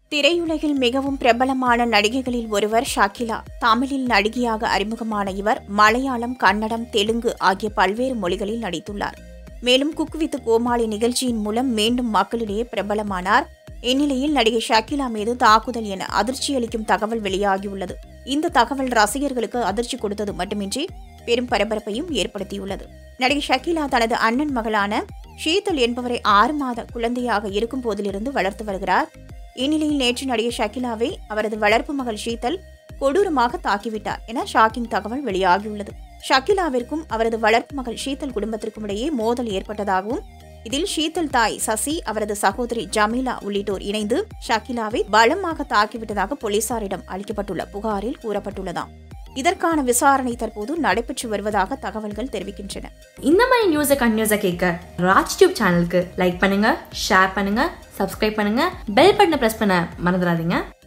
திரையுலகில் மிகவும் பிரபலமான நடிகைகளில் ஒருவர் ஷாக்கிலா தமிழில் நடிகையாக அறிமுகமான இவர் மலையாளம் கன்னடம் தெலுங்கு ஆகிய பல்வேறு மொழிகளில் நடித்துள்ளார் மேலும் குக் வித் கோமாளி நிகழ்ச்சியின் மூலம் மீண்டும் மக்களிடையே பிரபலமானார் இந்நிலையில் நடிகை ஷாக்கிலா மீது தாக்குதல் என அதிர்ச்சியளிக்கும் தகவல் வெளியாகியுள்ளது இந்த தகவல் ரசிகர்களுக்கு அதிர்ச்சி கொடுத்தது மட்டுமின்றி பெரும் பரபரப்பையும் ஏற்படுத்தியுள்ளது நடிகை ஷக்கீலா தனது அண்ணன் மகளான ஷீதல் என்பவரை ஆறு மாத குழந்தையாக இருக்கும் போதிலிருந்து வளர்த்து வருகிறார் இந்நிலையில் நேற்று நடிகை ஷக்கிலாவை அவரது வளர்ப்பு மகள் ஷீதல் கொடூரமாக தாக்கிவிட்டார் என ஷாக்கிங் தகவல் வெளியாகியுள்ளது ஷக்கிலாவிற்கும் அவரது வளர்ப்பு மகள் ஷீதல் குடும்பத்திற்கும் இடையே மோதல் ஏற்பட்டதாகவும் இதில் ஷீதல் தாய் சசி அவரது சகோதரி ஜமீலா உள்ளிட்டோர் இணைந்து ஷக்கிலாவை பலமாக தாக்கிவிட்டதாக போலீசாரிடம் அளிக்கப்பட்டுள்ள புகாரில் கூறப்பட்டுள்ளதாம் இதற்கான விசாரணை தற்போது நடைபெற்று வருவதாக தகவல்கள் தெரிவிக்கின்றன இந்த மாதிரி நியூஸை கண்டினியூஸாக கேட்க ராஜ் டியூப் சேனலுக்கு லைக் பண்ணுங்க ஷேர் பண்ணுங்க சப்ஸ்கிரைப் பண்ணுங்க பெல் பட்டனை ப்ரெஸ் பண்ண மறந்துடாதீங்க